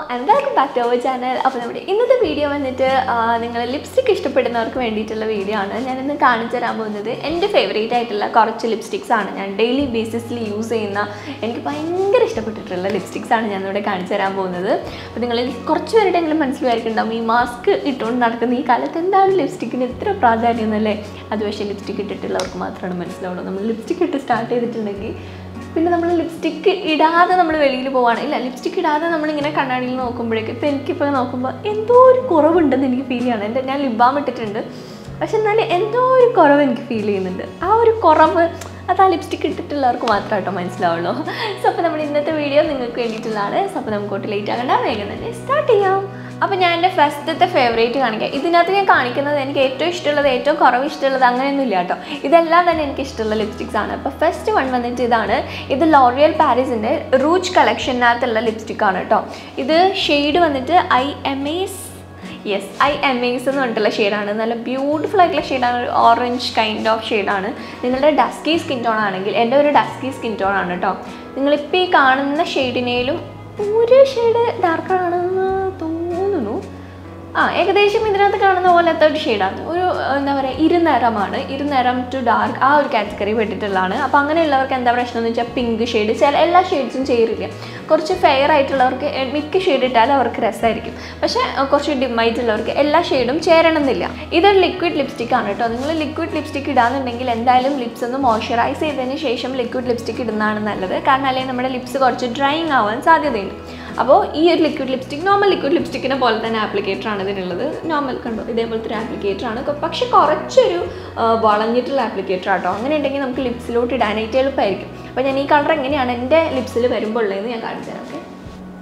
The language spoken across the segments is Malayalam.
And welcome back to our channel അപ്പോൾ നമ്മുടെ ഇന്നത്തെ വീഡിയോ വന്നിട്ട് നിങ്ങൾ ലിപ്സ്റ്റിക് ഇഷ്ടപ്പെടുന്നവർക്ക് വേണ്ടിയിട്ടുള്ള വീഡിയോ ആണ് ഞാനിന്ന് കാണിച്ചു തരാൻ പോകുന്നത് എൻ്റെ ഫേവറേറ്റ് ആയിട്ടുള്ള കുറച്ച് ലിപ്സ്റ്റിക്സ് ആണ് ഞാൻ ഡെയിലി ബേസിസിൽ യൂസ് ചെയ്യുന്ന എനിക്ക് ഭയങ്കര ഇഷ്ടപ്പെട്ടിട്ടുള്ള ലിപ്സ്റ്റിക്സ് ആണ് ഞാൻ ഇവിടെ കാണിച്ചു തരാൻ പോകുന്നത് അപ്പോൾ നിങ്ങൾ കുറച്ച് പേരുടെയെങ്കിലും മനസ്സിലായിരിക്കുന്നുണ്ടാവും ഈ മാസ്ക് ഇട്ടുകൊണ്ട് നടക്കുന്ന ഈ കാലത്ത് എന്താണ് ലിപ്സ്റ്റിക്കിന് ഇത്ര പ്രാധാന്യം എന്നല്ലേ അത് പക്ഷേ ലിപ്സ്റ്റിക് ഇട്ടിട്ടുള്ളവർക്ക് മാത്രമാണ് മനസ്സിലാവുള്ളൂ നമ്മൾ ലിപ്സ്റ്റിക് ഇട്ട് സ്റ്റാർട്ട് ചെയ്തിട്ടുണ്ടെങ്കിൽ പിന്നെ നമ്മൾ ലിപ്സ്റ്റിക്ക് ഇടാതെ നമ്മൾ വെളിയിൽ പോവാണ് ഇല്ല ലിപ്സ്റ്റിക്ക് ഇടാതെ നമ്മളിങ്ങനെ കണ്ണാടിയിൽ നോക്കുമ്പോഴേക്കും ഇപ്പം എനിക്കിപ്പോൾ നോക്കുമ്പോൾ എന്തോ ഒരു കുറവുണ്ടെന്ന് എനിക്ക് ഫീൽ ചെയ്യണം എൻ്റെ ഞാൻ ലിബാം ഇട്ടിട്ടുണ്ട് പക്ഷെ എന്നാലും എന്തോ ഒരു കുറവ് എനിക്ക് ഫീൽ ചെയ്യുന്നുണ്ട് ആ ഒരു കുറവ് അത് ആ ലിപ്സ്റ്റിക്ക് ഇട്ടിട്ടുള്ളവർക്ക് മാത്രമായിട്ടോ മനസ്സിലാവുള്ളൂ സോ അപ്പോൾ നമ്മൾ ഇന്നത്തെ വീഡിയോ നിങ്ങൾക്ക് വേണ്ടിയിട്ടുള്ളതാണ് സോ അപ്പോൾ നമുക്ക് ലേറ്റ് ആകണ്ട വേഗം തന്നെ സ്റ്റാർട്ട് ചെയ്യാം അപ്പോൾ ഞാൻ എൻ്റെ ഫസ്റ്റത്തെ ഫേവറേറ്റ് കാണിക്കാം ഇതിനകത്ത് ഞാൻ കാണിക്കുന്നത് എനിക്ക് ഏറ്റവും ഇഷ്ടമുള്ളത് ഏറ്റവും കുറവ് ഇഷ്ടമുള്ളത് അങ്ങനെയൊന്നും ഇല്ല കേട്ടോ ഇതെല്ലാം തന്നെ എനിക്ക് ഇഷ്ടമുള്ള ലിപ്സ്റ്റിക്സ് ആണ് അപ്പോൾ ഫസ്റ്റ് വൺ വന്നിട്ട് ഇതാണ് ഇത് ലോറിയൽ പാരീസിൻ്റെ റൂച്ച് കളക്ഷനകത്തുള്ള ലിപ്സ്റ്റിക് ആണ് കേട്ടോ ഇത് ഷെയ്ഡ് വന്നിട്ട് I M S yes I M S എന്ന് പറഞ്ഞിട്ടുള്ള ഷെയ്ഡാണ് നല്ല ബ്യൂട്ടിഫുൾ ആയിട്ടുള്ള ഷെയ്ഡാണ് ഒരു ഓറഞ്ച് കൈൻഡ് ഓഫ് ഷെയ്ഡാണ് നിങ്ങളുടെ ഡസ്കി സ്കിൻ ടോൺ ആണെങ്കിൽ എൻ്റെ ഒരു ഡസ്കി സ്കിൻ ടോൺ ആണ് കേട്ടോ നിങ്ങളിപ്പോൾ ഈ കാണുന്ന ഷെയ്ഡിനേലും ഒരു ഷെയ്ഡ് ഡാർക്കാണെന്ന് തോന്നുന്നു ആ ഏകദേശം ഇതിനകത്ത് കാണുന്ന പോലത്തെ ഒരു ഷെയ്ഡാണ് ഒരു എന്താ പറയുക ഇരുനിറമാണ് ഇരുനിറം ടു ഡാർക്ക് ആ ഒരു കാറ്റഗറി പെട്ടിട്ടുള്ളതാണ് അപ്പോൾ അങ്ങനെയുള്ളവർക്ക് എന്താ പ്രശ്നം എന്ന് വെച്ചാൽ പിങ്ക് ഷെയ്ഡ് ചില എല്ലാ ഷെയ്ഡ്സും ചേരില്ല കുറച്ച് ഫെയർ ആയിട്ടുള്ളവർക്ക് എ- മിക്ക ഷെയ്ഡ് ഇട്ടാൽ അവർക്ക് രസമായിരിക്കും പക്ഷേ അഹ് കുറച്ച് dim ആയിട്ടുള്ളവർക്ക് എല്ലാ ഷെയ്ഡും ചേരണമെന്നില്ല ഇതൊരു ലിക്വിഡ് ലിപ്സ്റ്റിക് ആണ് കേട്ടോ നിങ്ങൾ ലിക്വിഡ് ലിപ്സ്റ്റിക് ഇടാന്നുണ്ടെങ്കിൽ എന്തായാലും ലിപ്സ് ഒന്ന് മോയ്സ്ചറൈസ് ചെയ്തതിന് ശേഷം ലിക്വിഡ് ലിപ്സ്റ്റിക് ഇടുന്നതാണ് നല്ലത് കാരണം അല്ലെങ്കിൽ നമ്മുടെ ലിപ്സ് കുറച്ച് ഡ്രൈയിങ് ആവാൻ സാധ്യതയുണ്ട് അപ്പോൾ ഈ ഒരു ലിക്വിഡ് ലിപ്സ്റ്റിക് നോർമൽ ലിക്വിഡ് ലിപ്സ്റ്റിക്കിനെ പോലെ തന്നെ ആപ്ലിക്കേറ്റർ ആണ് ഇതിനുള്ളത് നോർമൽ കണ്ടോ ഇതേപോലത്തെ ഒരു ആപ്ലിക്കേറ്റർ ആണ് കൊ- പക്ഷെ കുറച്ചൊരു ആ, വളഞ്ഞിട്ടുള്ള ആപ്ലിക്കേറ്റർ ആട്ടോ അങ്ങനെ ഉണ്ടെങ്കിൽ നമുക്ക് ലിപ്സിലോട്ട് ഇടാനായിട്ട് എളുപ്പമായിരിക്കും അപ്പോൾ ഞാൻ ഈ കളർ എങ്ങനെയാണ് എൻ്റെ ലിപ്സിൽ വരുമ്പോൾ ഉള്ളതെന്ന് ഞാൻ കാണിച്ചു തരാം ഓക്കെ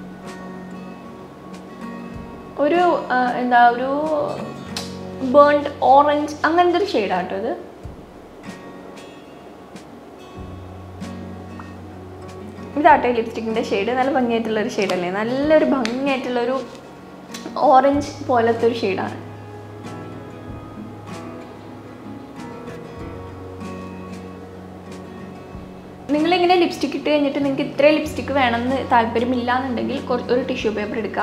ഒരു ആ, എന്താ ഒരു ബേൺഡ് ഓറഞ്ച് അങ്ങനത്തെ ഒരു ഷെയ്ഡാട്ടോ ഇത് ഇതാട്ടോ ലിപ്സ്റ്റിക്കിൻ്റെ ഷെയ്ഡ് നല്ല ഭംഗിയായിട്ടുള്ള ഒരു ഷെയ്ഡല്ലേ നല്ലൊരു ഭംഗിയായിട്ടുള്ള ഒരു ഓറഞ്ച് പോലത്തെ ഒരു ഷെയ്ഡാണ് നിങ്ങളിങ്ങനെ ലിപ്സ്റ്റിക് ഇട്ട് കഴിഞ്ഞിട്ട് നിങ്ങൾക്ക് ഇത്രയും ലിപ്സ്റ്റിക്ക് വേണമെന്ന് താല്പര്യമില്ല എന്നുണ്ടെങ്കിൽ കുറച്ച് ഒരു ടിഷ്യൂ പേപ്പർ എടുക്കുക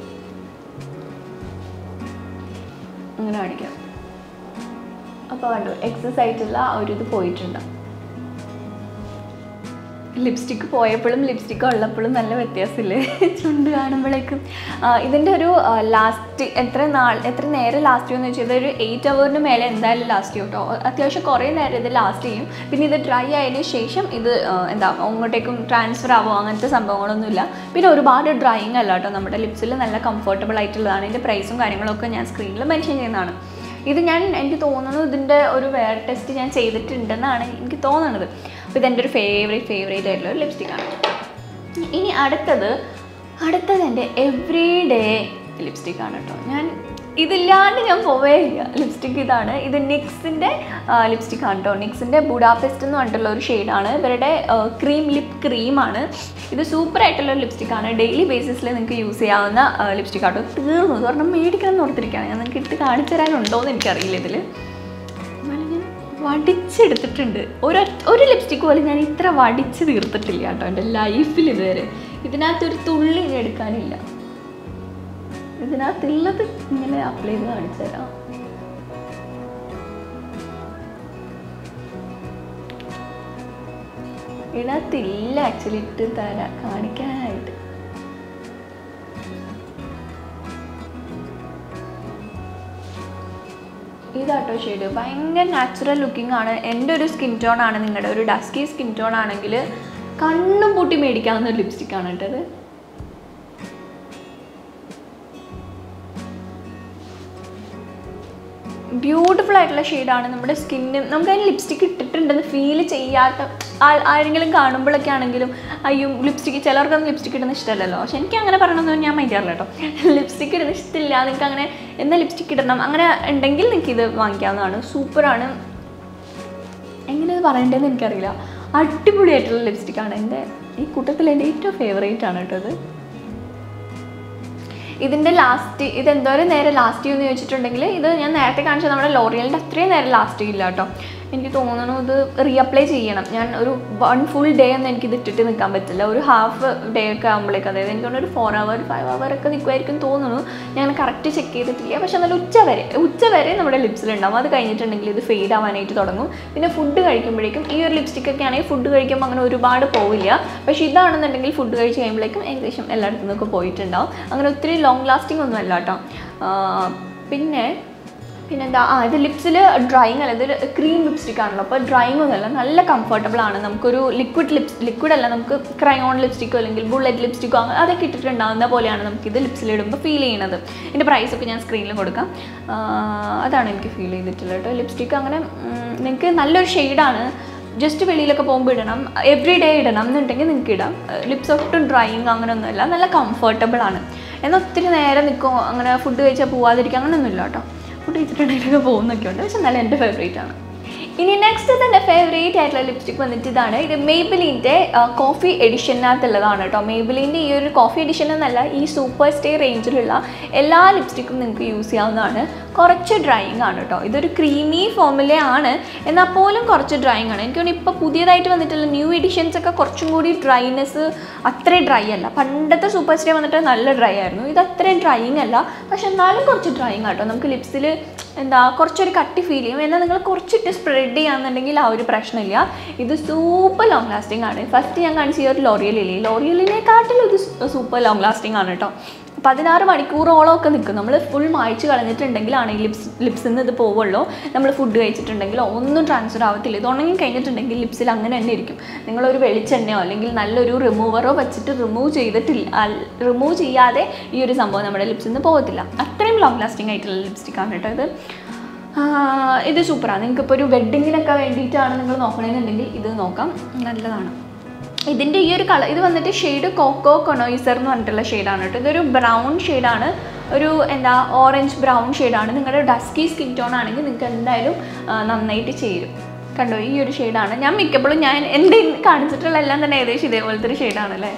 അങ്ങനെ കാണിക്കാം അപ്പോൾ കണ്ടു എക്സസ് ആയിട്ടുള്ള ആ ഒരു ഇത് പോയിട്ടുണ്ടാവും ലിപ്സ്റ്റിക്ക് പോയപ്പോഴും ലിപ്സ്റ്റിക്ക് ഉള്ളപ്പോഴും നല്ല വ്യത്യാസമില്ലേ ചുണ്ട് കാണുമ്പോഴേക്കും ആ, ഇതിൻ്റെ ഒരു ലാസ്റ്റ് എത്ര നാൾ എത്ര നേരം ലാസ്റ്റ് ചെയ്യുമെന്ന് വെച്ചാൽ ഇതൊരു എയ്റ്റ് അവറിന് മേലെ എന്തായാലും ലാസ്റ്റ് ചെയ്യും കേട്ടോ അത്യാവശ്യം കുറേ നേരം ഇത് ലാസ്റ്റ് ചെയ്യും പിന്നെ ഇത് ഡ്രൈ ആയതിനു ശേഷം ഇത് ആ, എന്താ അങ്ങോട്ടേക്കും ട്രാൻസ്ഫർ ആവുമോ അങ്ങനത്തെ സംഭവങ്ങളൊന്നുമില്ല പിന്നെ ഒരുപാട് ഡ്രൈയിങ് അല്ല കേട്ടോ നമ്മുടെ ലിപ്സിൽ നല്ല കംഫർട്ടബിൾ ആയിട്ടുള്ളതാണ് ഇതിൻ്റെ പ്രൈസും കാര്യങ്ങളൊക്കെ ഞാൻ സ്ക്രീനിൽ മെൻഷൻ ചെയ്യുന്നതാണ് ഇത് ഞാൻ എനിക്ക് തോന്നുന്നു ഇതിൻ്റെ ഒരു വെയർ ടെസ്റ്റ് ഞാൻ ചെയ്തിട്ടുണ്ടെന്നാണ് എനിക്ക് തോന്നുന്നത് അപ്പോൾ ഇതെൻ്റെ ഒരു ഫേവറേറ്റ് ഫേവറേറ്റ് ആയിട്ടുള്ള ഒരു ലിപ്സ്റ്റിക്കാണ് ഇനി അടുത്തത് അടുത്തത് എൻ്റെ എവ്രി ഡേ ലിപ്സ്റ്റിക്കാണ് കേട്ടോ ഞാൻ ഇതില്ലാണ്ട് ഞാൻ പോവേ ഇല്ല ലിപ്സ്റ്റിക് ഇതാണ് ഇത് നിക്സിൻ്റെ ലിപ്സ്റ്റിക് ആണ് കേട്ടോ നിക്സിൻ്റെ ബുഡാപെസ്റ്റ് എന്ന് പറഞ്ഞിട്ടുള്ള ഒരു ഷെയ്ഡാണ് ഇവരുടെ ക്രീം ലിപ് ക്രീമാണ് ഇത് സൂപ്പർ ആയിട്ടുള്ള ഒരു ലിപ്സ്റ്റിക് ആണ് ഡെയിലി ബേസിസിൽ നിങ്ങൾക്ക് യൂസ് ചെയ്യാവുന്ന ലിപ്സ്റ്റിക് ആട്ടോ തീർന്നു ഇത് ഒരെണ്ണം മേടിക്കണം എന്ന് ഓർത്തിരിക്കുകയാണ് ഞാൻ നിങ്ങൾക്ക് ഇട്ട് കാണിച്ചു തരാനുണ്ടോ എന്ന് എനിക്കറിയില്ല ഇതിൽ എന്നാലും ഞാൻ വടിച്ചെടുത്തിട്ടുണ്ട് ഒരു ഒരു ലിപ്സ്റ്റിക് പോലും ഞാൻ ഇത്ര വടിച്ച് തീർത്തിട്ടില്ല കേട്ടോ എൻ്റെ ലൈഫിൽ ഇതുവരെ ഇതിനകത്തൊരു തുള്ളി ഇനി എടുക്കാനില്ല ഇതിനകത്തുള്ളത് ഇങ്ങനെ അപ്ലൈ ചെയ്ത് കാണിച്ചു തരാം ഇതിനകത്തില്ല ആക്ച്വലി ഇട്ട് തരാം കാണിക്കാനായിട്ട് ഇതാട്ടോ ഷെയ്ഡ് ഭയങ്കര നാച്ചുറൽ ലുക്കിംഗ് ആണ് എൻ്റെ ഒരു സ്കിൻ ടോൺ ആണ് നിങ്ങളുടെ ഒരു ഡസ്കി സ്കിൻ ടോൺ ആണെങ്കിൽ കണ്ണും പൂട്ടി മേടിക്കാവുന്ന ഒരു ലിപ്സ്റ്റിക് ആണ് കേട്ടോ ഇത് ബ്യൂട്ടിഫുൾ ആയിട്ടുള്ള ഷെയ്ഡാണ് നമ്മുടെ സ്കിന്ന് നമുക്ക് അതിന് ലിപ്സ്റ്റിക് ഇട്ടിട്ടുണ്ടെന്ന് ഫീൽ ചെയ്യാത്ത ആൾ- ആരെങ്കിലും കാണുമ്പോഴൊക്കെ ആണെങ്കിലും അയ്യോ ലിപ്സ്റ്റിക്ക് ചിലർക്കൊന്നും ലിപ്സ്റ്റിക് ഇടുന്ന ഇഷ്ടമല്ലല്ലോ പക്ഷെ എനിക്ക് അങ്ങനെ പറയണമെന്ന് ഞാൻ മൈൻഡാറില്ല കേട്ടോ ലിപ്സ്റ്റിക് ഇടുന്ന ഇഷ്ടമില്ല നിങ്ങൾക്ക് അങ്ങനെ എന്നാ ലിപ്സ്റ്റിക് ഇടണം അങ്ങനെ ഉണ്ടെങ്കിൽ നിങ്ങൾക്ക് ഇത് വാങ്ങിക്കാവുന്നതാണ് സൂപ്പറാണ് എങ്ങനെ ഇത് പറയേണ്ടതെന്ന് എനിക്കറിയില്ല അടിപൊളിയായിട്ടുള്ള ലിപ്സ്റ്റിക്കാണ് എൻ്റെ ഈ കൂട്ടത്തിൽ എൻ്റെ ഏറ്റവും ഫേവറേറ്റ് ആണ് കേട്ടോ ഇത് ഇതിൻ്റെ ലാസ്റ്റ് ഇത് എന്തോരം നേരം ലാസ്റ്റ് ചെയ്യുമെന്ന് ചോദിച്ചിട്ടുണ്ടെങ്കിൽ ഇത് ഞാൻ നേരത്തെ കാണിച്ച നമ്മുടെ ലോറിയലിൻ്റെ അത്രയും നേരം ലാസ്റ്റ് ചെയ്യില്ല കേട്ടോ എനിക്ക് തോന്നുന്നു ഇത് റീഅപ്ലൈ ചെയ്യണം ഞാൻ ഒരു വൺ ഫുൾ ഡേ ഒന്നും എനിക്കിത് ഇട്ടിട്ട് നിൽക്കാൻ പറ്റില്ല ഒരു ഹാഫ് ഡേ ഒക്കെ ആകുമ്പോഴേക്ക് അതായത് എനിക്ക് തോന്നുന്നു ഒരു ഫോർ അവർ ഫൈവ് അവർ ഒക്കെ നിൽക്കുമായിരിക്കും തോന്നുന്നു ഞാൻ കറക്റ്റ് ചെക്ക് ചെയ്തിട്ടില്ല പക്ഷെ എന്നാലും ഉച്ച വരെ ഉച്ച വരെ നമ്മുടെ ലിപ്സിലുണ്ടാവും അത് കഴിഞ്ഞിട്ടുണ്ടെങ്കിൽ ഇത് ഫെയ്ഡ് ആവാനായിട്ട് തുടങ്ങും പിന്നെ ഫുഡ് കഴിക്കുമ്പോഴേക്കും ഈ ഒരു ലിപ്സ്റ്റിക് ഒക്കെ ആണെങ്കിൽ ഫുഡ് കഴിക്കുമ്പോൾ അങ്ങനെ ഒരുപാട് പോവില്ല പക്ഷേ ഇതാണെന്നുണ്ടെങ്കിൽ ഫുഡ് കഴിച്ച് കഴിയുമ്പോഴേക്കും ഏകദേശം എല്ലായിടത്തു നിന്നൊക്കെ പോയിട്ടുണ്ടാവും അങ്ങനെ ഒത്തിരി ലോങ് ലാസ്റ്റിംഗ് ഒന്നും അല്ല കേട്ടോ ആ, പിന്നെ പിന്നെന്താ ആ ഇത് ലിപ്സിൽ ഡ്രൈയിങ് അല്ല ഇതൊരു ക്രീം ലിപ്സ്റ്റിക് ആണല്ലോ അപ്പോൾ ഡ്രൈയിങ് ഒന്നുമല്ല നല്ല കംഫർട്ടബിൾ ആണ് നമുക്കൊരു ലിക്വിഡ് ലിപ്സ് ലിക്വിഡ് അല്ല നമുക്ക് ക്രയോൺ ലിപ്സ്റ്റിക്കോ അല്ലെങ്കിൽ ബുള്ളറ്റ് ലിപ്സ്റ്റിക്കോ അങ്ങനെ അതൊക്കെ ഇട്ടിട്ടുണ്ടാകുന്ന പോലെയാണ് നമുക്കിത് ലിപ്സിലിടുമ്പോൾ ഫീൽ ചെയ്യുന്നത് ഇതിൻ്റെ പ്രൈസൊക്കെ ഞാൻ സ്ക്രീനിൽ കൊടുക്കാം ആ, അതാണ് എനിക്ക് ഫീൽ ചെയ്തിട്ടുള്ളത് കേട്ടോ ലിപ്സ്റ്റിക്ക് അങ്ങനെ നിങ്ങൾക്ക് നല്ലൊരു ഷെയ്ഡാണ് ജസ്റ്റ് വെളിയിലൊക്കെ പോകുമ്പോൾ ഇടണം എവറി ഡേ ഇടണം എന്നുണ്ടെങ്കിൽ നിങ്ങൾക്ക് ഇടാം ലിപ്സ് ഒട്ടും ഡ്രൈയിങ് അങ്ങനെയൊന്നുമില്ല നല്ല കംഫർട്ടബിൾ ആണ് എന്നാൽ ഒത്തിരി നേരം നിൽക്കും അങ്ങനെ ഫുഡ് കഴിച്ചാൽ പോവാതിരിക്കുക അങ്ങനെയൊന്നുമില്ല കേട്ടോ ഫുഡ് കഴിച്ചിട്ടുണ്ടെങ്കിലൊക്കെ പോകുന്നൊക്കെ ഉണ്ട് പക്ഷെ നല്ല എൻ്റെ ഫേവറേറ്റ് ആണ് ഇനി നെക്സ്റ്റ് തന്നെ ഫേവറേറ്റ് ആയിട്ടുള്ള ലിപ്സ്റ്റിക് വന്നിട്ട് ഇതാണ് ഇത് മേബിലിൻ്റെ കോഫി എഡിഷനകത്തുള്ളതാണ് കേട്ടോ മേബിലിൻ്റെ ഈ ഒരു കോഫി എഡിഷൻ എന്നല്ല ഈ സൂപ്പർ സ്റ്റേ റേഞ്ചിലുള്ള എല്ലാ ലിപ്സ്റ്റിക്കും നിങ്ങൾക്ക് യൂസ് ചെയ്യാവുന്നതാണ് കുറച്ച് ഡ്രൈയിങ് ആണ് കേട്ടോ ഇതൊരു ക്രീമി ഫോമിലാണ് എന്നാൽ പോലും കുറച്ച് ഡ്രൈയിങ് ആണ് എനിക്ക് തോന്നുന്നു ഇപ്പോൾ പുതിയതായിട്ട് വന്നിട്ടുള്ള ന്യൂ എഡിഷൻസ് ഒക്കെ കുറച്ചും കൂടി ഡ്രൈനെസ് അത്രയും ഡ്രൈ അല്ല പണ്ടത്തെ സൂപ്പർ സ്റ്റേ വന്നിട്ട് നല്ല ഡ്രൈ ആയിരുന്നു ഇത് അത്രയും ഡ്രൈയിങ് അല്ല പക്ഷെ എന്നാലും കുറച്ച് ഡ്രൈയിങ് കേട്ടോ നമുക്ക് ലിപ്സിൽ എന്താ കുറച്ചൊരു കട്ടി ഫീൽ ചെയ്യും എന്നാൽ നിങ്ങൾ കുറച്ചിട്ട് സ്പ്രെഡ് ചെയ്യാന്നുണ്ടെങ്കിൽ ആ ഒരു പ്രശ്നമില്ല ഇത് സൂപ്പർ ലോങ് ലാസ്റ്റിംഗ് ആണ് ഫസ്റ്റ് ഞാൻ കാണിച്ച ഈ ഒരു ലോറിയലില്ലേ ലോറിയലിനെക്കാട്ടിലും ഇത് സൂപ്പർ ലോങ് ലാസ്റ്റിംഗ് ആണ് കേട്ടോ പതിനാറ് മണിക്കൂറോളം ഒക്കെ നിൽക്കും നമ്മൾ ഫുൾ മായ്ച്ച് കളഞ്ഞിട്ടുണ്ടെങ്കിലാണ് ഈ ലിപ്സ് ലിപ്സിൽ നിന്ന് ഇത് പോവുള്ളൂ നമ്മൾ ഫുഡ് കഴിച്ചിട്ടുണ്ടെങ്കിലോ ഒന്നും ട്രാൻസ്ഫർ ആവത്തില്ല ഇത് ഉണങ്ങി കഴിഞ്ഞിട്ടുണ്ടെങ്കിൽ ലിപ്സിൽ അങ്ങനെ തന്നെ ഇരിക്കും നിങ്ങളൊരു വെളിച്ചെണ്ണയോ അല്ലെങ്കിൽ നല്ലൊരു റിമൂവറോ വെച്ചിട്ട് റിമൂവ് ചെയ്തിട്ടില്ല റിമൂവ് ചെയ്യാതെ ഈ ഒരു സംഭവം നമ്മുടെ ലിപ്സിൽ നിന്ന് പോകത്തില്ല അത്രയും ലോങ് ലാസ്റ്റിംഗ് ആയിട്ടുള്ള ലിപ്സ്റ്റിക്കാണ് കേട്ടോ ഇത് ആ, ഇത് സൂപ്പറാണ് നിങ്ങൾക്ക് ഇപ്പോൾ ഒരു വെഡ്ഡിങ്ങിനൊക്കെ വേണ്ടിയിട്ടാണ് നിങ്ങൾ നോക്കണമെന്നുണ്ടെങ്കിൽ ഇത് നോക്കാം നല്ലതാണ് ഇതിൻ്റെ ഈ ഒരു കളർ ഇത് വന്നിട്ട് ഷെയ്ഡ് കോക്കോ കൊണോയിസർ എന്ന് പറഞ്ഞിട്ടുള്ള ഷെയ്ഡാണ് കേട്ടോ ഇതൊരു ബ്രൗൺ ഷെയ്ഡാണ് ഒരു എന്താ ഓറഞ്ച് ബ്രൗൺ ഷെയ്ഡാണ് നിങ്ങളുടെ ഡസ്കി സ്കിൻ ടോൺ ആണെങ്കിൽ നിങ്ങൾക്ക് എന്തായാലും ആ, നന്നായിട്ട് ചേരും കണ്ടോ ഈ ഒരു ഷെയ്ഡാണ് ഞാൻ മിക്കപ്പോഴും ഞാൻ എൻ്റെ കാണിച്ചിട്ടുള്ള എല്ലാം തന്നെ ഏകദേശം ഇതേപോലത്തെ ഒരു ഷെയ്ഡാണ് അല്ലേ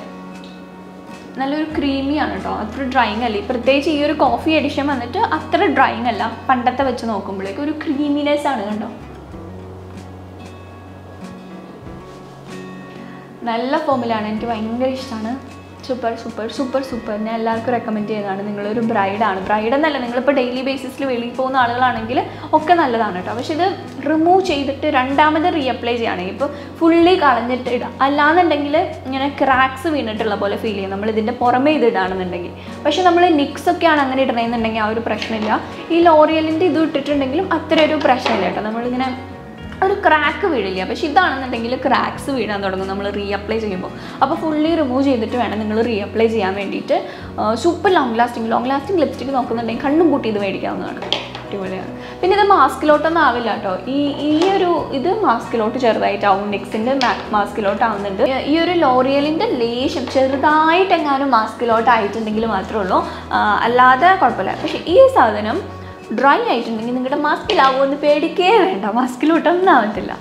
നല്ലൊരു ക്രീമിയാണ് കേട്ടോ അത്ര ഡ്രൈയിങ് അല്ല ഈ പ്രത്യേകിച്ച് ഈ ഒരു കോഫി എഡിഷൻ വന്നിട്ട് അത്ര ഡ്രൈയിങ് അല്ല പണ്ടത്തെ വെച്ച് നോക്കുമ്പോഴേക്കും ഒരു ക്രീമിനെസ് ആണ് കണ്ടോ നല്ല ഫോമിലാണ് എനിക്ക് ഭയങ്കര ഇഷ്ടമാണ് സൂപ്പർ സൂപ്പർ സൂപ്പർ സൂപ്പർ ഞാൻ എല്ലാവർക്കും റെക്കമെൻഡ് ചെയ്യുന്നതാണ് നിങ്ങളൊരു ബ്രൈഡാണ് ബ്രൈഡ് എന്നല്ല നിങ്ങളിപ്പോൾ ഡെയിലി ബേസിസിൽ വെളിയിൽ പോകുന്ന ആളുകളാണെങ്കിൽ ഒക്കെ നല്ലതാണ് കേട്ടോ പക്ഷേ ഇത് റിമൂവ് ചെയ്തിട്ട് രണ്ടാമത് റീഅപ്ലൈ ചെയ്യുകയാണെങ്കിൽ ഇപ്പോൾ ഫുള്ളി കളഞ്ഞിട്ട് ഇടാം അല്ലാന്നുണ്ടെങ്കിൽ ഇങ്ങനെ ക്രാക്സ് വീണിട്ടുള്ള പോലെ ഫീൽ ചെയ്യും നമ്മൾ ഇതിൻ്റെ പുറമേ ഇത് ഇടുകയാണെന്നുണ്ടെങ്കിൽ പക്ഷേ നമ്മൾ നിക്സ് ഒക്കെയാണ് അങ്ങനെ ഇടണമെന്നുണ്ടെങ്കിൽ ആ ഒരു പ്രശ്നമില്ല ഈ ലോറിയലിൻ്റെ ഇത് ഇട്ടിട്ടുണ്ടെങ്കിലും അത്ര ഒരു പ്രശ്നമില്ല കേട്ടോ നമ്മളിങ്ങനെ ഒരു ക്രാക്ക് വീഴില്ല പക്ഷെ ഇതാണെന്നുണ്ടെങ്കിൽ ക്രാക്സ് വീഴാൻ തുടങ്ങും നമ്മൾ റീഅപ്ലൈ ചെയ്യുമ്പോൾ അപ്പോൾ ഫുള്ളി റിമൂവ് ചെയ്തിട്ട് വേണം നിങ്ങൾ റീഅപ്ലൈ ചെയ്യാൻ വേണ്ടിയിട്ട് super long lasting long lasting lipstick നോക്കുന്നുണ്ടെങ്കിൽ കണ്ണും കൂട്ടി ഇത് മേടിക്കാവുന്നതാണ് അടിപൊളിയാണ് പിന്നെ ഇത് മാസ്കിലോട്ടൊന്നും ആവില്ല കേട്ടോ ഈ ഈ ഒരു ഇത് മാസ്കിലോട്ട് ചെറുതായിട്ടാവും നെക്സിൻ്റെ മാസ്കിലോട്ട് ആവുന്നുണ്ട് ഈ ഒരു ലോറിയലിൻ്റെ ലേശം ചെറുതായിട്ടെങ്ങാനും മാസ്കിലോട്ട് ആയിട്ടുണ്ടെങ്കിൽ മാത്രമേ ഉള്ളൂ ആ, അല്ലാതെ കുഴപ്പമില്ല പക്ഷേ ഈ സാധനം ഡ്രൈ ആയിട്ടുണ്ടെങ്കിൽ നിങ്ങളുടെ മാസ്കിലാവുമോ എന്ന് പേടിക്കേ വേണ്ട മാസ്കിലോട്ടൊന്നും ആവത്തില്ല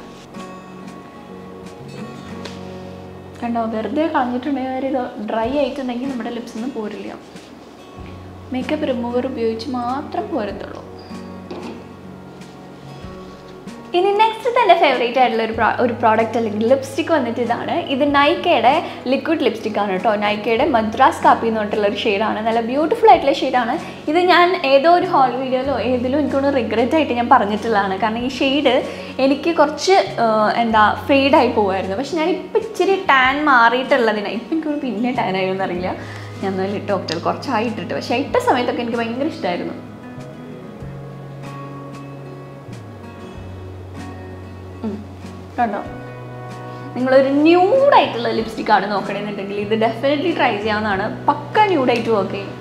കണ്ടോ വെറുതെ കളഞ്ഞിട്ടുണ്ടെങ്കിൽ ഇത് ഡ്രൈ ആയിട്ടുണ്ടെങ്കിൽ നമ്മുടെ ലിപ്സിൽ നിന്ന് പോരില്ല മേക്കപ്പ് റിമൂവർ ഉപയോഗിച്ച് മാത്രം പോരത്തുള്ളൂ ഇനി നെക്സ്റ്റ് എൻ്റെ ഫേവറേറ്റ് ആയിട്ടുള്ള ഒരു pro- ഒരു പ്രോഡക്റ്റ് അല്ലെങ്കിൽ ലിപ്സ്റ്റിക് വന്നിട്ട് ഇതാണ് ഇത് നൈക്കയുടെ ലിക്വിഡ് ലിപ്സ്റ്റിക് ആണ് കേട്ടോ നൈക്കയുടെ മദ്രാസ് കാപ്പി എന്ന് പറഞ്ഞിട്ടുള്ള ഒരു ഷെയ്ഡാണ് നല്ല ബ്യൂട്ടിഫുൾ ആയിട്ടുള്ള ഷെയ്ഡാണ് ഇത് ഞാൻ ഏതോ ഒരു ഹോൾ വീഡിയോയിലോ ഏതിലും എനിക്കൊന്ന് റിഗ്രറ്റ് ആയിട്ട് ഞാൻ പറഞ്ഞിട്ടുള്ളതാണ് കാരണം ഈ ഷെയ്ഡ് എനിക്ക് കുറച്ച് ആ, എന്താ ഫെയ്ഡായി പോകുമായിരുന്നു പക്ഷെ ഞാൻ ഇപ്പം ഇച്ചിരി ടാൻ മാറിയിട്ടുള്ളതിനാണ് ഇപ്പം എനിക്കൊരു പിന്നെ ടാൻ ആയിരുന്നു അറിയില്ല ഞാൻ നല്ല ഇട്ട് നോക്കിയത് കുറച്ചായി ഇട്ടിട്ട് പക്ഷേ ഇട്ട സമയത്തൊക്കെ എനിക്ക് ഭയങ്കര ഇഷ്ടമായിരുന്നു ഉം. കണ്ടോ നിങ്ങളൊരു ന്യൂഡായിട്ടുള്ള ലിപ്സ്റ്റിക് ആണ് നോക്കണമെന്നുണ്ടെങ്കിൽ ഇത് ഡെഫിനറ്റ്ലി ട്രൈ ചെയ്യാവുന്നതാണ് പക്ക ന്യൂഡായിട്ട് വർക്ക് ചെയ്യും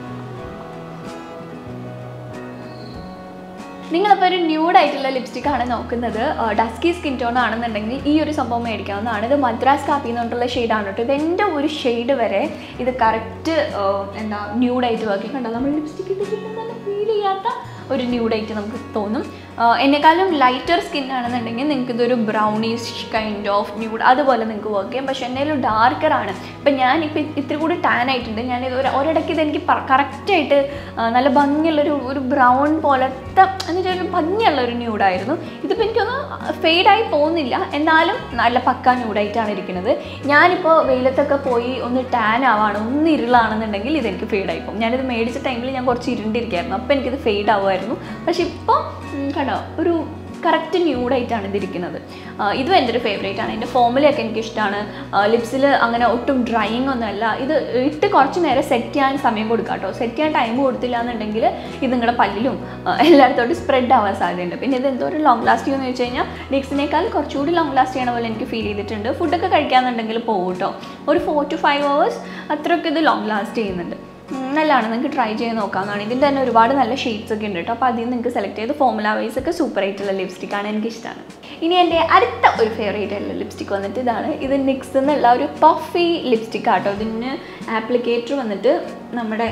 നിങ്ങളിപ്പോൾ ഒരു ന്യൂഡായിട്ടുള്ള ലിപ്സ്റ്റിക് ആണ് നോക്കുന്നത് ഡസ്കി സ്കിൻ ടോൺ ആണെന്നുണ്ടെങ്കിൽ ഈ ഒരു സംഭവം മേടിക്കാവുന്നതാണ് ഇത് മദ്രാസ് കാപ്പി എന്ന് പറഞ്ഞിട്ടുള്ള ഷെയ്ഡാണ് കേട്ടോ ഇത് എൻ്റെ ഒരു ഷെയ്ഡ് വരെ ഇത് കറക്റ്റ് എന്താ ന്യൂഡായിട്ട് വർക്ക് കണ്ടോ നമ്മൾ ലിപ്സ്റ്റിക് ഇട്ടിട്ട് നല്ല ഫീൽ ചെയ്യാത്ത ഒരു ന്യൂഡായിട്ട് നമുക്ക് തോന്നും ആഹ് എന്നെക്കാളും ലൈറ്റർ സ്കിൻ ആണെന്നുണ്ടെങ്കിൽ നിങ്ങൾക്ക് ഇതൊരു ബ്രൗണീഷ് കൈൻഡ് ഓഫ് ന്യൂഡ് അതുപോലെ നിങ്ങൾക്ക് വർക്ക് ചെയ്യും പക്ഷേ എന്നേലും ഡാർക്കർ ആണ് ഇപ്പം ഞാനിപ്പോൾ ഇത്തിരി കൂടി ടാൻ ആയിട്ടുണ്ട് ഞാനിത് ഒരു ഒരിടയ്ക്ക് ഇത് എനിക്ക് കറക്റ്റായിട്ട് നല്ല ഭംഗിയുള്ളൊരു ഒരു ബ്രൗൺ പോലത്തെ എന്നിട്ട് ഒരു ഭംഗിയുള്ള ഒരു ന്യൂഡായിരുന്നു ഇതിപ്പോൾ എനിക്കൊന്ന് ഫെയ്ഡായി പോകുന്നില്ല എന്നാലും നല്ല പക്ക ന്യൂഡായിട്ടാണ് ഇരിക്കുന്നത് ഞാനിപ്പോൾ വെയിലത്തൊക്കെ പോയി ഒന്ന് ടാൻ ആവാണ് ഒന്ന് ഇരുളാണെന്നുണ്ടെങ്കിൽ ഇതെനിക്ക് ഫെയ്ഡായി പോകും ഞാനിത് മേടിച്ച ടൈമിൽ ഞാൻ കുറച്ച് ഇരുണ്ടിരിക്കുകയായിരുന്നു അപ്പോൾ എനിക്കിത് ഫെയ്ഡ് ആവുമായിരുന്നു പക്ഷെ ഇപ്പോൾ കണ്ടോ ഒരു കറക്റ്റ് ന്യൂഡായിട്ടാണ് ഇതിരിക്കുന്നത് ആ, ഇതും എൻ്റെ ഒരു ഫേവറേറ്റ് ആണ് എൻ്റെ ഫോമിലൊക്കെ എനിക്ക് ഇഷ്ടമാണ് ലിപ്സിൽ അങ്ങനെ ഒട്ടും ഡ്രൈയിങ് ഒന്നുമല്ല ഇത് ഇട്ട് കുറച്ച് നേരം സെറ്റ് ചെയ്യാൻ സമയം കൊടുക്കുക കേട്ടോ സെറ്റ് ചെയ്യാൻ ടൈം കൊടുത്തില്ല എന്നുണ്ടെങ്കിൽ ഇത് നിങ്ങളുടെ പല്ലിലും ആ, എല്ലായിടത്തോട്ടും സ്പ്രെഡ് ആവാൻ സാധ്യതയുണ്ട് പിന്നെ ഇത് എന്തോ ഒരു ലോങ് ലാസ്റ്റ് ചെയ്യുമെന്ന് വെച്ച് കഴിഞ്ഞാൽ ലിക്സിനേക്കാൾ കുറച്ചുകൂടി ലോങ് ലാസ്റ്റ് ചെയ്യണ പോലെ എനിക്ക് ഫീൽ ചെയ്തിട്ടുണ്ട് ഫുഡൊക്കെ കഴിക്കാന്നുണ്ടെങ്കിൽ പോകും കേട്ടോ ഒരു ഫോർ ടു ഫൈവ് അവേഴ്സ് അത്രയൊക്കെ ഇത് ലോങ് ലാസ്റ്റ് ചെയ്യുന്നുണ്ട് ഉം, നല്ലതാണ് നിങ്ങൾക്ക് ട്രൈ ചെയ്ത് നോക്കാവുന്നതാണ് ഇതിൻ്റെ തന്നെ ഒരുപാട് നല്ല ഷെയ്ഡ്സ് ഒക്കെ ഉണ്ട് കേട്ടോ അപ്പോൾ അതിൽ നിന്ന് നിങ്ങൾക്ക് സെലക്ട് ചെയ്ത് ഫോമുല വൈസ് ഒക്കെ സൂപ്പർ ആയിട്ടുള്ള ലിപ്സ്റ്റിക് ആണ് എനിക്ക് ഇഷ്ടമാണ് ഇനി എൻ്റെ അടുത്ത ഒരു ഫേവറേറ്റ് ആയിട്ടുള്ള ലിപ്സ്റ്റിക് വന്നിട്ട് ഇതാണ് ഇത് നിക്സ് എന്നുള്ള ഒരു പഫി ലിപ്സ്റ്റിക് ആട്ടോ ഇതിന് ആപ്ലിക്കേറ്റർ വന്നിട്ട് നമ്മുടെ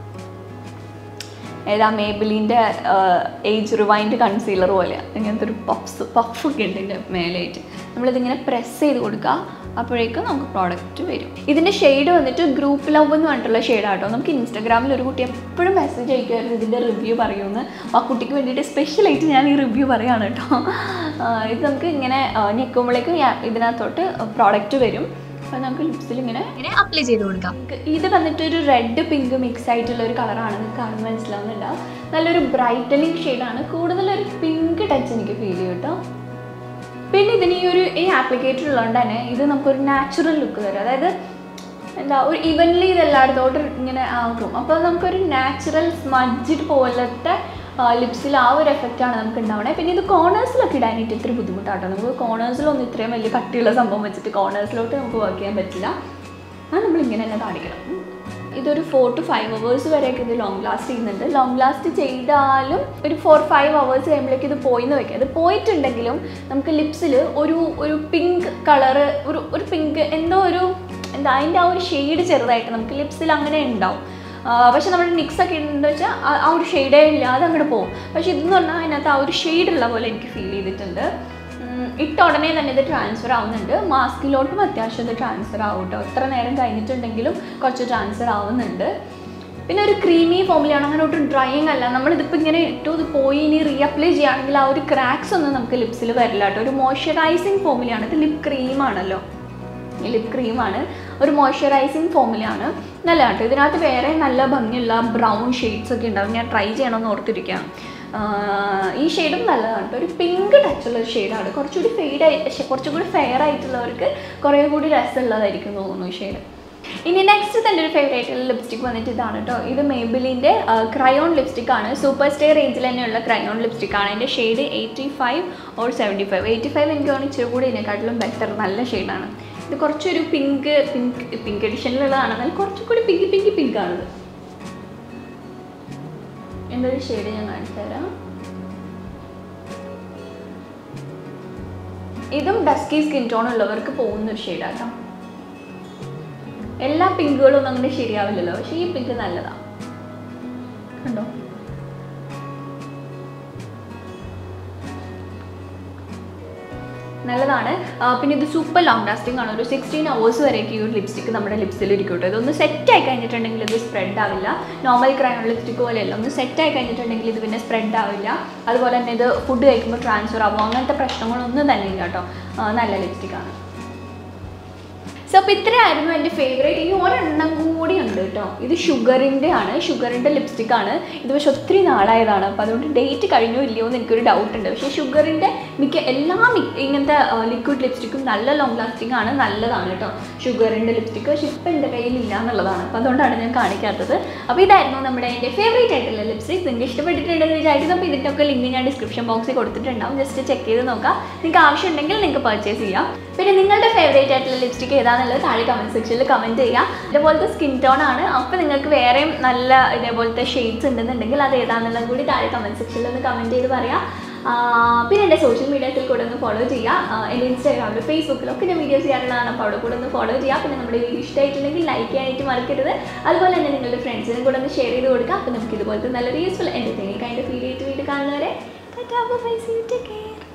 ഏതാ മേബിലിൻ്റെ ഏജ് റിവൈൻഡ് കൺസീലർ പോലെ ഇങ്ങനത്തെ ഒരു പഫ്സ് പഫൊക്കെ ഉണ്ട് ഇതിൻ്റെ മേലായിട്ട് നമ്മളിതിങ്ങനെ പ്രസ് ചെയ്ത് കൊടുക്കുക അപ്പോഴേക്കും നമുക്ക് പ്രോഡക്റ്റ് വരും ഇതിൻ്റെ ഷെയ്ഡ് വന്നിട്ട് ഗ്രൂപ്പ് ലവ് എന്ന് പറഞ്ഞിട്ടുള്ള ഷെയ്ഡാട്ടോ നമുക്ക് ഇൻസ്റ്റാഗ്രാമിൽ ഒരു കുട്ടി എപ്പോഴും മെസ്സേജ് അയക്കുമായിരുന്നു ഇതിൻ്റെ റിവ്യൂ പറയുമെന്ന് ആ കുട്ടിക്ക് വേണ്ടിയിട്ട് സ്പെഷ്യലായിട്ട് ഞാൻ ഈ റിവ്യൂ പറയുകയാണ് കേട്ടോ ആ, ഇത് നമുക്ക് ഇങ്ങനെ ഞെക്കുമ്പോഴേക്കും ഇതിനകത്തോട്ട് പ്രോഡക്റ്റ് വരും അപ്പോൾ നമുക്ക് ലിപ്സിൽ ഇങ്ങനെ ഇങ്ങനെ അപ്ലൈ ചെയ്ത് കൊടുക്കാം ഇത് വന്നിട്ട് ഒരു റെഡ് പിങ്ക് മിക്സ് ആയിട്ടുള്ള ഒരു കളറാണ് നിങ്ങൾക്ക് കാണുമ്പോൾ മനസ്സിലാവുന്നുണ്ടാവും നല്ലൊരു ബ്രൈറ്റനിങ് ഷെയ്ഡാണ് കൂടുതലൊരു പിങ്ക് ടച്ച് എനിക്ക് ഫീൽ ചെയ്യും കേട്ടോ പിന്നെ ഇതിന് ഈ ഒരു ഈ ആപ്ലിക്കേറ്റർ ഉള്ളതുകൊണ്ട് തന്നെ ഇത് നമുക്കൊരു നാച്ചുറൽ ലുക്ക് തരും അതായത് എന്താ ഒരു ഇവൻലി ഇത് എല്ലായിടത്തോട്ടും ഇങ്ങനെ ആക്കും അപ്പോൾ നമുക്കൊരു നാച്ചുറൽ സ്മഡ്ജിഡ് പോലത്തെ ലിപ്സിൽ ആ ഒരു എഫക്റ്റാണ് നമുക്ക് ഉണ്ടാവണേ പിന്നെ ഇത് കോർണേഴ്സിലൊക്കെ ഇടാനായിട്ട് ഇത്തിരി ബുദ്ധിമുട്ടാട്ടോ നമുക്ക് കോർണേഴ്സിലൊന്നും ഇത്രയും വലിയ കട്ടിയുള്ള സംഭവം വെച്ചിട്ട് കോർണേഴ്സിലോട്ട് നമുക്ക് വർക്ക് ചെയ്യാൻ പറ്റില്ല അത് നമ്മൾ ഇങ്ങനെ തന്നെ കാണിക്കണം ഉം. ഇതൊരു ഫോർ ടു ഫൈവ് അവേഴ്സ് വരെയൊക്കെ ഇത് ലോങ് ലാസ്റ്റ് ചെയ്യുന്നുണ്ട് ലോങ് ലാസ്റ്റ് ചെയ്താലും ഒരു ഫോർ ഫൈവ് അവേഴ്സ് കഴിയുമ്പോഴേക്ക് ഇത് പോയി എന്ന് വെക്കാം ഇത് പോയിട്ടുണ്ടെങ്കിലും നമുക്ക് ലിപ്സിൽ ഒരു ഒരു പിങ്ക് കളറ് ഒരു ഒരു പിങ്ക് എന്തോ ഒരു എന്താ അതിൻ്റെ ആ ഒരു ഷെയ്ഡ് ചെറുതായിട്ട് നമുക്ക് ലിപ്സിൽ അങ്ങനെ ഉണ്ടാവും ആ, പക്ഷെ നമ്മുടെ നിക്സ് ഒക്കെ ഉണ്ടെന്ന് വെച്ചാൽ ആ- ആ ഒരു ഷെയ്ഡേ ഇല്ലാതെ അങ്ങോട്ട് പോകും പക്ഷെ ഇതെന്ന് പറഞ്ഞാൽ അതിനകത്ത് ആ ഒരു ഷെയ്ഡ് ഉള്ള പോലെ എനിക്ക് ഫീൽ ചെയ്തിട്ടുണ്ട് ഉം, ഇട്ട ഉടനെ തന്നെ ഇത് ട്രാൻസ്ഫർ ആവുന്നുണ്ട് മാസ്കിലോട്ടും അത്യാവശ്യം ഇത് ട്രാൻസ്ഫർ ആവും കേട്ടോ എത്ര നേരം കഴിഞ്ഞിട്ടുണ്ടെങ്കിലും കുറച്ച് ട്രാൻസ്ഫർ ആവുന്നുണ്ട് പിന്നെ ഒരു ക്രീമി ഫോമിലാണ് അങ്ങനെ ഒട്ടും ഡ്രൈയിങ് അല്ല നമ്മളിതിപ്പോൾ ഇങ്ങനെ ഇട്ടു ഇത് പോയി ഇനി റീഅപ്ലൈ ചെയ്യുകയാണെങ്കിൽ ആ ഒരു ക്രാക്സ് ഒന്നും നമുക്ക് ലിപ്സിൽ വരില്ല കേട്ടോ ഒരു മോയ്സ്ചറൈസിങ് ഫോമിലാണ് ഇത് ലിപ് ക്രീമാണല്ലോ ലിപ് ക്രീമാണ് ഒരു മോയ്സ്ചറൈസിങ് ഫോമിലാണ് നല്ല കേട്ടോ ഇതിനകത്ത് വേറെ നല്ല ഭംഗിയുള്ള ബ്രൗൺ ഷെയ്ഡ്സ് ഒക്കെ ഉണ്ടാവും ഞാൻ ട്രൈ ചെയ്യണമെന്ന് ഓർത്തിരിക്കുകയാണ് ആഹ് ഈ ഷെയ്ഡും നല്ലതാണ് കേട്ടോ ഒരു പിങ്ക് ടച്ചുള്ള ഒരു ഷെയ്ഡാണ് കുറച്ചുകൂടി ഫെയ്ഡ് ആയി പക്ഷേ കുറച്ചുകൂടി ഫെയർ ആയിട്ടുള്ളവർക്ക് കുറേ കൂടി രസമുള്ളതായിരിക്കും തോന്നുന്നു ഈ ഷെയ്ഡ് ഇനി നെക്സ്റ്റ് തന്നെ ഒരു ഫേവറേറ്റ് ആയിട്ടുള്ള ലിപ്സ്റ്റിക് വന്നിട്ട് ഇതാണ് കേട്ടോ ഇത് മേബിലിൻ്റെ ക്രയോൺ ലിപ്സ്റ്റിക് ആണ് സൂപ്പർ സ്റ്റേ റേഞ്ചിൽ തന്നെയുള്ള ക്രയോൺ ലിപ്സ്റ്റിക് ആണ് അതിൻ്റെ shade eighty five or seventy five eighty five എനിക്ക് തോന്നുന്നു ഇച്ചിരി കൂടി ഇതിനെക്കാട്ടിലും ബെറ്റർ നല്ല ഷെയ്ഡാണ് ഇത് കുറച്ചൊരു പിങ്ക് പിങ്ക് പിങ്ക് എഡിഷനിലുള്ളതാണ് എന്നാൽ കുറച്ചുകൂടി പിങ്കി പിങ്കി പിങ്ക് ആണിത് എൻ്റെ ഒരു ഷെയ്ഡ് ഞാൻ കാണിച്ചു തരാം ഇതും ഡസ്കി സ്കിൻ ടോൺ ഉള്ളവർക്ക് പോകുന്ന ഒരു ഷെയ്ഡാട്ടോ എല്ലാ പിങ്കുകളും ഒന്നും അങ്ങനെ ശരിയാവില്ലല്ലോ പക്ഷേ ഈ പിങ്ക് നല്ലതാ കണ്ടോ നല്ലതാണ് ആ, പിന്നെ ഇത് സൂപ്പർ ലോങ് ലാസ്റ്റിംഗ് ആണ് ഒരു സിക്സ്റ്റീൻ അവേഴ്സ് വരെയൊക്കെ ഈ ഒരു ലിപ്സ്റ്റിക് നമ്മുടെ ലിപ്സിൽ ഇരിക്കും കേട്ടോ ഇതൊന്ന് സെറ്റ് ആയി കഴിഞ്ഞിട്ടുണ്ടെങ്കിൽ ഇത് സ്പ്രെഡ് ആവില്ല നോർമൽ ക്രയോൺ ലിപ്സ്റ്റിക് പോലെയല്ല ഒന്ന് സെറ്റ് ആയി കഴിഞ്ഞിട്ടുണ്ടെങ്കിൽ ഇത് പിന്നെ സ്പ്രെഡ് ആവില്ല അതുപോലെ തന്നെ ഇത് ഫുഡ് കഴിക്കുമ്പോൾ ട്രാൻസ്ഫർ ആവും അങ്ങനത്തെ പ്രശ്നങ്ങളൊന്നും തന്നെ ഇല്ല കേട്ടോ ആ, നല്ല ലിപ്സ്റ്റിക് ആണ് സോ അപ്പോൾ ഇത്രയായിരുന്നു എൻ്റെ ഫേവറേറ്റ് ഇനി ഒരെണ്ണം കൂടി ഉണ്ട് കേട്ടോ ഇത് ഷുഗറിൻ്റെ ആണ് ഷുഗറിൻ്റെ ലിപ്സ്റ്റിക് ആണ് ഇത് പക്ഷെ ഒത്തിരി നാളായതാണ് അപ്പോൾ അതുകൊണ്ട് ഡേറ്റ് കഴിഞ്ഞോ ഇല്ലയോ എന്ന് എനിക്കൊരു ഡൗട്ട് ഉണ്ട് പക്ഷേ ഷുഗറിൻ്റെ മിക്ക എല്ലാ മി- ഇങ്ങനത്തെ ലിക്വിഡ് ലിപ്സ്റ്റിക്കും നല്ല ലോങ് ലാസ്റ്റിംഗ് ആണ് നല്ലതാണ് കേട്ടോ ഷുഗറിൻ്റെ ലിപ്സ്റ്റിക്ക് പക്ഷെ ഇപ്പം എൻ്റെ കയ്യിൽ ഇല്ല എന്നുള്ളതാണ് അപ്പോൾ അതുകൊണ്ടാണ് ഞാൻ കാണിക്കാത്തത് അപ്പോൾ ഇതായിരുന്നു നമ്മുടെ എൻ്റെ ഫേവറേറ്റ് ആയിട്ടുള്ള ലിപ്സ്റ്റിക് നിങ്ങൾക്ക് ഇഷ്ടപ്പെട്ടിട്ടുണ്ടെന്ന് വിചാരിക്കുന്നു അപ്പോൾ ഇതിൻ്റെ ഒക്കെ ലിങ്ക് ഞാൻ ഡിസ്ക്രിപ്ഷൻ ബോക്സിൽ കൊടുത്തിട്ടുണ്ടാവും ജസ്റ്റ് ചെക്ക് ചെയ്ത് നോക്കാം നിങ്ങൾക്ക് ആവശ്യമുണ്ടെങ്കിൽ നിങ്ങൾക്ക് പർച്ചേസ് ചെയ്യാം പിന്നെ നിങ്ങളുടെ ഫേവറേറ്റ് ആയിട്ടുള്ള ലിപ്സ്റ്റിക് ഏതാണെന്നുള്ളത് താഴെ കമൻറ്റ് സെക്ഷനിൽ കമൻറ്റ് ചെയ്യുക ഇതേപോലത്തെ സ്കിൻ ടോൺ ആണ് അപ്പോൾ നിങ്ങൾക്ക് വേറെയും നല്ല ഇതേപോലത്തെ ഷെയ്ഡ്സ് ഉണ്ടെന്നുണ്ടെങ്കിൽ അത് ഏതാണെന്നുള്ളത് കൂടി താഴെ കമൻറ്റ് സെക്ഷനിൽ ഒന്ന് കമൻറ്റ് ചെയ്ത് പറയാം ആ, പിന്നെ എൻ്റെ സോഷ്യൽ മീഡിയത്തിൽ കൂടെ ഒന്ന് ഫോളോ ചെയ്യുക ആ, എൻ്റെ ഇൻസ്റ്റാഗ്രാമിലും ഫേസ്ബുക്കിലും ഒക്കെ ഞാൻ വീഡിയോസ് ചെയ്യാറുള്ളതാണ് അപ്പോൾ അവിടെ കൂടെ ഒന്ന് ഫോളോ ചെയ്യുക പിന്നെ നമ്മുടെ വീഡിയോ ഇഷ്ടമായിട്ടുണ്ടെങ്കിൽ ലൈക്ക് ചെയ്യാനായിട്ട് മറക്കരുത് അതുപോലെ തന്നെ നിങ്ങളുടെ ഫ്രണ്ട്സിനും കൂടെ ഒന്ന് ഷെയർ ചെയ്ത് കൊടുക്കുക അപ്പോൾ നമുക്ക് ഇതുപോലത്തെ നല്ലൊരു യൂസ്ഫുൾ എൻ്റർടൈനിങ് കൈൻഡ് ഫീൽ ചെയ്തിട്ട് വീഡിയോ കാണുന്നവരെ tata bye see take care